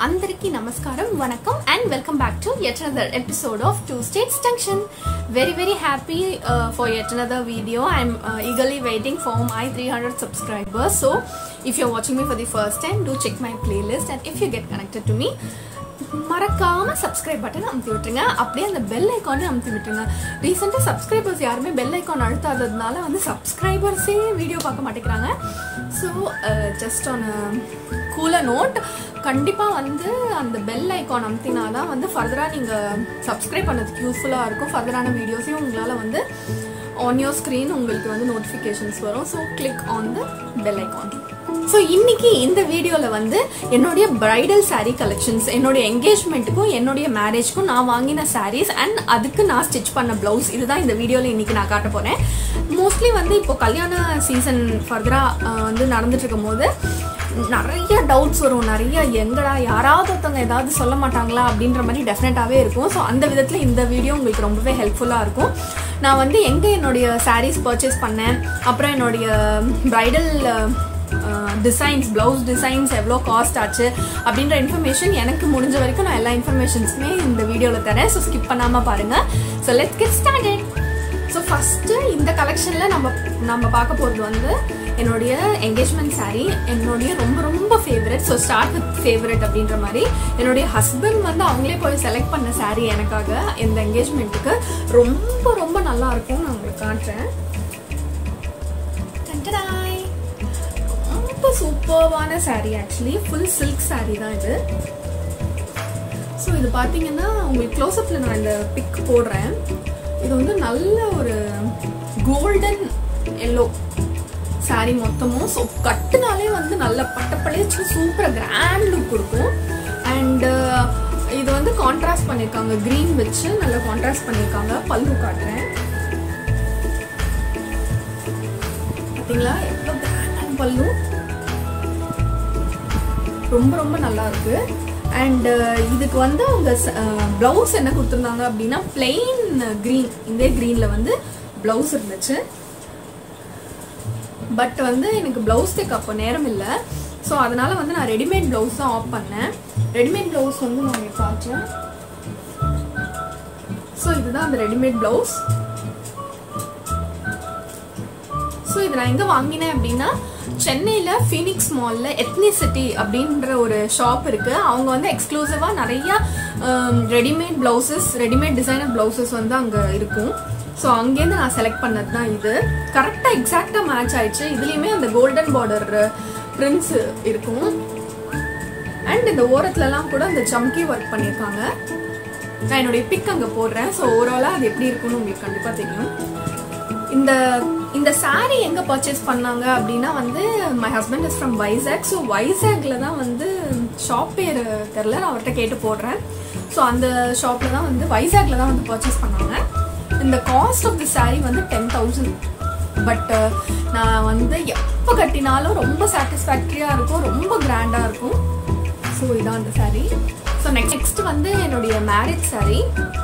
అందరికీ నమస్కారం వనకం and welcome back to yet another episode of Two States Junction. Very very happy uh, for yet another video. I'm uh, eagerly waiting for my 300 subscribers. So if you're watching me for the first time, do check my playlist and if you get connected to me, மறக்காம subscribe button அமுத்தி விட்டுருங்க அப்படியே அந்த bell ஐக்கானே அமுத்தி விட்டுருங்க ரீசெண்டாக subscribers யாருமே பெல் ஐக்கான் அழுத்தாததுனால வந்து சப்ஸ்கிரைபர்ஸே வீடியோ பார்க்க மாட்டேங்கிறாங்க so just on cooler note கண்டிப்பாக வந்து அந்த பெல் ஐக்கான் அமுத்தினா தான் வந்து ஃபர்தராக நீங்கள் சப்ஸ்கிரைப் பண்ணதுக்கு யூஸ்ஃபுல்லாக இருக்கும் ஃபர்தரான வீடியோஸையும் உங்களால் வந்து ஆன் யோர் ஸ்க்ரீன் உங்களுக்கு வந்து நோட்டிஃபிகேஷன்ஸ் வரும் so click on the bell icon so இன்னைக்கு இந்த வீடியோவில் வந்து என்னுடைய பிரைடல் saree கலெக்ஷன்ஸ் என்னுடைய என்கேஜ்மெண்ட்டுக்கும் என்னுடைய மேரேஜ்க்கும் நான் வாங்கின sarees அண்ட் அதுக்கு நான் ஸ்டிச் பண்ண ப்ளவுஸ் இதுதான் இந்த வீடியோவில் இன்னைக்கு நான் காட்ட போகிறேன் மோஸ்ட்லி வந்து இப்போ கல்யாண சீசன் ஃபர்தராக வந்து நடந்துட்டு இருக்கும் போது நிறைய டவுட்ஸ் வரும் நிறைய எங்கடா யாராவது ஒருத்தவங்க ஏதாவது சொல்ல மாட்டாங்களா அப்படின்ற மாதிரி டெஃபினட்டாகவே இருக்கும் ஸோ அந்த விதத்தில் இந்த வீடியோ உங்களுக்கு ரொம்பவே ஹெல்ப்ஃபுல்லாக இருக்கும் நான் வந்து எங்கே என்னுடைய sarees பர்ச்சேஸ் பண்ணேன் அப்புறம் என்னுடைய ப்ரைடல் டிசைன்ஸ் ப்ளவுஸ் டிசைன்ஸ் எவ்வளோ காஸ்ட் ஆச்சு அப்படின்ற இன்ஃபர்மேஷன் எனக்கு முடிஞ்ச வரைக்கும் நான் எல்லா இன்ஃபர்மேஷன்ஸுமே இந்த வீடியோவில் தரேன் ஸோ ஸ்கிப் பண்ணாமல் பாருங்கள் so let's get started so first இந்த கலெக்ஷனில் நம்ம நம்ம பார்க்க போகிறது வந்து என்னுடைய என்கேஜ்மெண்ட் saree என்னுடைய ரொம்ப ரொம்ப favourite so start with favourite அப்படின்ற மாதிரி என்னுடைய ஹஸ்பண்ட் வந்து அவங்களே போய் செலக்ட் பண்ண saree எனக்காக இந்த என்கேஜ்மெண்ட்டுக்கு ரொம்ப ரொம்ப நல்லா இருக்கும் நான் உங்களுக்கு காட்டுறேன் டன்டடாய். ரொம்ப சூப்பர்வான saree actually full silk saree தான் இது ஸோ இது பார்த்தீங்கன்னா உங்களுக்கு க்ளோஸ்அப்பில் நான் இந்த பிக் போடுறேன் இது வந்து நல்ல ஒரு கோல்டன் எல்லோ saree மொத்தமும் ஸோ கட்டுனாலே வந்து நல்ல பட்டப்பழைச்சு சூப்பராக கிராண்ட் லுக் கொடுக்கும் அண்டு இது வந்து கான்ட்ராஸ்ட் பண்ணியிருக்காங்க க்ரீன் வச்சு நல்லா கான்ட்ராஸ்ட் பண்ணியிருக்காங்க பல்லு காட்டுறேன் பார்த்தீங்களா எவ்வளோ கிராண்டான பல்லு ரொம்ப ரொம்ப நல்லா இருக்கு அண்ட் இதுக்கு வந்து அவங்க ப்ளவுஸ் என்ன கொடுத்துருந்தாங்க அப்படின்னா பிளெயின் க்ரீன் இதே க்ரீனில் வந்து ப்ளவுஸ் இருந்துச்சு பட் வந்து எனக்கு ப்ளவுஸ் தைக்க அப்போ நேரம் இல்லை ஸோ அதனால வந்து நான் ரெடிமேட் ப்ளவுஸ் தான் ஆஃப் பண்ணேன் ரெடிமேட் ப்ளவுஸ் வந்து நான் உங்களுக்கு காட்டுறேன் ஸோ இதுதான் அந்த ரெடிமேட் ப்ளவுஸ் ஸோ இது நான் எங்கே வாங்கினேன் அப்படின்னா சென்னையில் ஃபீனிக்ஸ் மாலில் எத்னிசிட்டி அப்படின்ற ஒரு ஷாப் இருக்குது அவங்க வந்து எக்ஸ்க்ளூசிவாக நிறைய readymade blouses readymade designer blouses வந்து அங்கே இருக்கும் ஸோ அங்கேருந்து நான் செலக்ட் பண்ணது தான் இது கரெக்டாக எக்ஸாக்டாக மேட்ச் ஆயிடுச்சு இதுலேயுமே அந்த கோல்டன் பார்டர் பிரிண்ட்ஸ் இருக்கும் அண்ட் இந்த ஓரத்துலலாம் கூட அந்த சம்கி ஒர்க் பண்ணியிருக்காங்க நான் என்னுடைய பிக் அங்கே போடுறேன் ஸோ ஓவராலாக அது எப்படி இருக்கும்னு உங்களுக்கு கண்டிப்பாக தெரியும் இந்த இந்த சாரீ எங்கே பர்ச்சேஸ் பண்ணாங்க அப்படின்னா வந்து my husband is from Vizag so வைசாக்ல தான் வந்து ஷாப் பேர் தெரில நான் அவர்கிட்ட கேட்டு போடுறேன் ஸோ அந்த ஷாப்பில் தான் வந்து வைசாக்ல தான் வந்து பர்ச்சேஸ் பண்ணாங்க இந்த காஸ்ட் ஆஃப் தி சாரீ வந்து டென் தௌசண்ட் பட் நான் வந்து எப்போ கட்டினாலும் ரொம்ப சாட்டிஸ்ஃபேக்டரியாக இருக்கும் ரொம்ப கிராண்டாக இருக்கும் ஸோ இதான் அந்த சாரீ ஸோ நெக்ஸ்ட் நெக்ஸ்ட் வந்து என்னுடைய மேரேஜ் சாரீ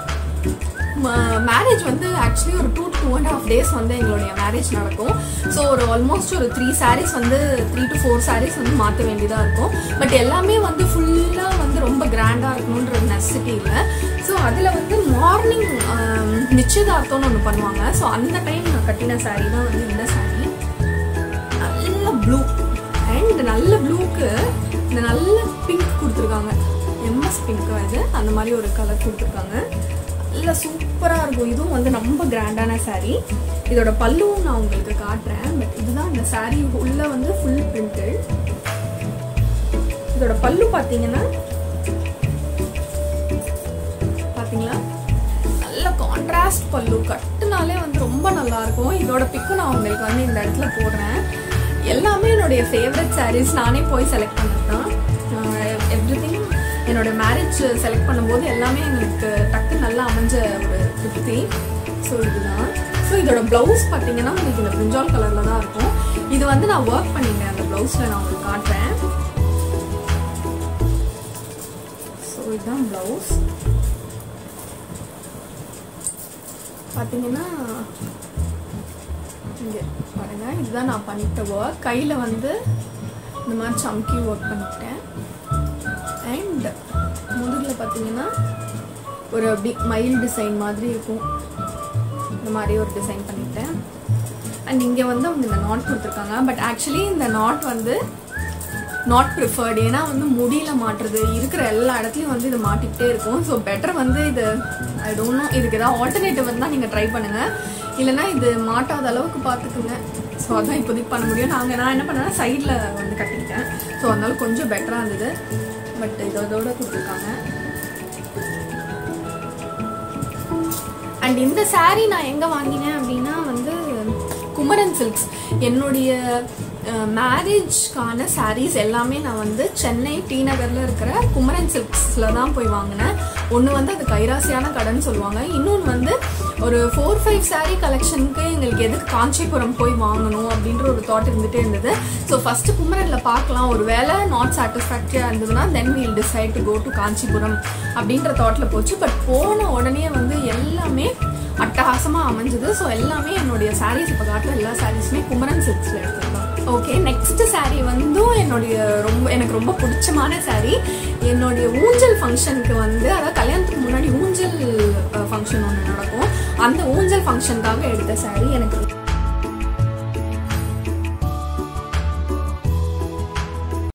மேரேஜ் வந்து ஆக்சுவலி ஒரு two two and half days வந்து எங்களுடைய மேரேஜ் நடக்கும் ஸோ ஒரு ஆல்மோஸ்ட் ஒரு த்ரீ சாரீஸ் வந்து த்ரீ டு ஃபோர் சாரீஸ் வந்து மாற்ற வேண்டியதாக இருக்கும் பட் எல்லாமே வந்து ஃபுல்லாக வந்து ரொம்ப கிராண்டாக இருக்கணுன்ற நெசசிட்டி இல்லை ஸோ அதில் வந்து மார்னிங் நிச்சயதார்த்தம்னு ஒன்று பண்ணுவாங்க ஸோ அந்த டைம் நான் கட்டின சாரீ தான் வந்து இந்த சாரீ நல்ல ப்ளூ அண்ட் நல்ல ப்ளூக்கு இந்த நல்ல பிங்க் கொடுத்துருக்காங்க எம்எஸ் பிங்க் இது அந்த மாதிரி ஒரு கலர் கொடுத்துருக்காங்க நல்ல சூப்பராக இருக்கும் இதுவும் வந்து ரொம்ப கிராண்டான சாரீ இதோட பல்லுவும் நான் உங்களுக்கு காட்டுறேன் பட் இதுதான் இந்த சாரீ உள்ள வந்து ஃபுல் பிரிண்டட் இதோட பல்லு பார்த்தீங்கன்னா பார்த்தீங்களா நல்ல கான்ட்ராஸ்ட் பல்லு கட்டுனாலே வந்து ரொம்ப நல்லா இருக்கும் இதோட பிக்கும் நான் உங்களுக்கு வந்து இந்த இடத்துல போடுறேன் எல்லாமே என்னுடைய ஃபேவரட் சாரீஸ் நானே போய் செலக்ட் பண்ணது தான் எவ்ரி திங் என்னோட மேரேஜ் செலக்ட் பண்ணும்போது எல்லாமே எங்களுக்கு டக்கு நல்லா அமைஞ்ச ஒரு திருப்தி ஸோ இதுதான் ஸோ இதோட ப்ளவுஸ் பார்த்தீங்கன்னா உங்களுக்கு இந்த பிரிஞ்சால் கலரில் தான் இருக்கும் இது வந்து நான் ஒர்க் பண்ணிட்டேன் அந்த ப்ளவுஸில் நான் உங்களுக்கு காட்டுறேன் ஸோ இதுதான் ப்ளவுஸ் பார்த்தீங்கன்னா இங்கே பாருங்க இதுதான் நான் பண்ணிட்ட ஒர்க் கையில் வந்து இந்த மாதிரி சம்கி ஒர்க் பண்ணிட்டேன் அண்ட் பார்த்தீங்கன்னா ஒரு அப்படி மயில் டிசைன் மாதிரி இருக்கும் இந்த மாதிரி ஒரு டிசைன் பண்ணிட்டேன் அண்ட் இங்கே வந்து அவங்க இந்த நாட் கொடுத்துருக்காங்க பட் ஆக்சுவலி இந்த நாட் வந்து நாட் ப்ரிஃபர்டு ஏன்னா வந்து முடியல மாட்டுறது இருக்கிற எல்லா இடத்துலையும் வந்து இது மாட்டிக்கிட்டே இருக்கும் ஸோ பெட்டர் வந்து இது ஐ டோன்ட் நோ இதுக்கு ஏதாவது ஆல்டர்னேட்டிவ் இருந்தால் நீங்கள் ட்ரை பண்ணுங்கள் இல்லைன்னா இது மாட்டாத அளவுக்கு பார்த்துக்குங்க ஸோ அதான் இப்போதைக்கு பண்ண முடியும் நாங்கள் நான் என்ன பண்ணேன்னா சைடில் வந்து கட்டிக்கிட்டேன் ஸோ அதனால கொஞ்சம் பெட்டராக இருந்தது பட் இதோட கொடுத்துருக்காங்க அண்ட் இந்த saree நான் எங்கே வாங்கினேன் அப்படின்னா வந்து குமரன் சில்க்ஸ் என்னுடைய மேரேஜ்க்கான sarees எல்லாமே நான் வந்து சென்னை டி நகரில் இருக்கிற குமரன் சில்க்ஸில் தான் போய் வாங்கினேன் ஒன்று வந்து அது கைராசியான கடைன்னு சொல்லுவாங்க இன்னொன்று வந்து ஒரு ஃபோர் ஃபைவ் saree கலெக்ஷனுக்கு எங்களுக்கு எதுக்கு காஞ்சிபுரம் போய் வாங்கணும் அப்படின்ற ஒரு தாட் இருந்துகிட்டே இருந்தது ஸோ ஃபஸ்ட்டு குமரனில் பார்க்கலாம் ஒரு வேளை நாட் சாட்டிஸ்ஃபேக்டரியாக இருந்ததுன்னா then we'll decide to go to Kanchipuram அப்படின்ற தாட்டில் போச்சு பட் போன உடனே வந்து எல்லாமே அட்டகாசமாக அமைஞ்சது ஸோ எல்லாமே என்னுடைய சாரீஸ் இப்போ காட்டுற எல்லா சாரீஸுமே குமரன் சில்க்ஸில் எடுத்திருக்கேன் ஓகே நெக்ஸ்ட் saree வந்து என்னுடைய ரொம்ப எனக்கு ரொம்ப பிடிச்சமான saree என்னுடைய ஊஞ்சல் ஃபங்க்ஷனுக்கு வந்து அதாவது கல்யாணத்துக்கு முன்னாடி ஊஞ்சல் ஃபங்க்ஷன் ஒன்று நடக்கும் அந்த ஊஞ்சல் ஃபங்க்ஷனுக்காக எடுத்த saree எனக்கு